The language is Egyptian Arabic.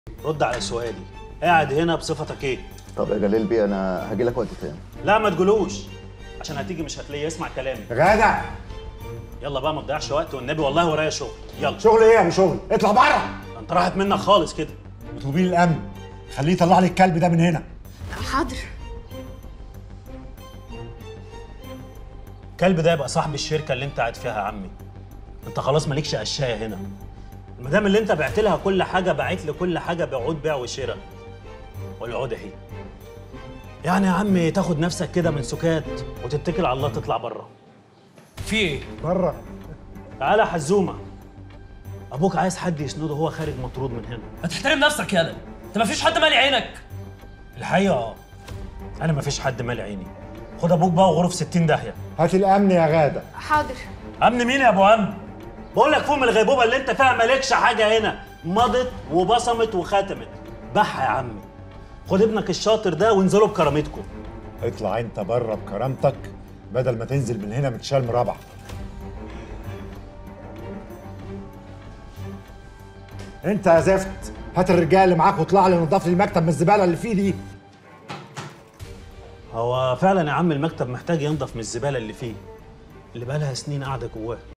رد على سؤالي قاعد هنا بصفتك ايه طب يا جليل بيه انا هاجي لك وقت تاني لا ما تقولوش عشان هتيجي مش هتلاقيه يسمع كلامي غادة يلا بقى ما تضيعش وقت والنبي والله ورايا شغل يلا شغل ايه يا ابو شغل اطلع بره انت راحت منك خالص كده اطلبي لي الامن خليه يطلع لي الكلب ده من هنا حاضر الكلب ده يبقى صاحب الشركه اللي انت قاعد فيها يا عمي انت خلاص مالكش قشايه هنا المدام اللي انت بعت لها كل حاجه باعت لي كل حاجه بعود بيع وشراء والعود اهي يعني يا عمي تاخد نفسك كده من سكات وتتكل على الله تطلع بره في ايه؟ بره تعالى يا حزومه ابوك عايز حد يسنده وهو خارج مطرود من هنا ما تحترم نفسك يالا انت ما فيش حد مالي عينك الحقيقه اه انا مفيش حد مالي عيني خد ابوك بقى وغرف 60 داهيه هات الامن يا غادة حاضر امن مين يا ابو امن بقول لك فوق من الغيبوبه اللي انت فيها مالكش حاجه هنا مضت وبصمت وختمت بحة يا عمي خد ابنك الشاطر ده وانزلوا بكرامتكم اطلع انت بره بكرامتك بدل ما تنزل من هنا متشال مربع انت يا زفت هات الرجال اللي معاك واطلع لي نضف لي المكتب من الزباله اللي فيه دي هو فعلا يا عم المكتب محتاج ينضف من الزباله اللي فيه اللي بقالها سنين قاعده جواه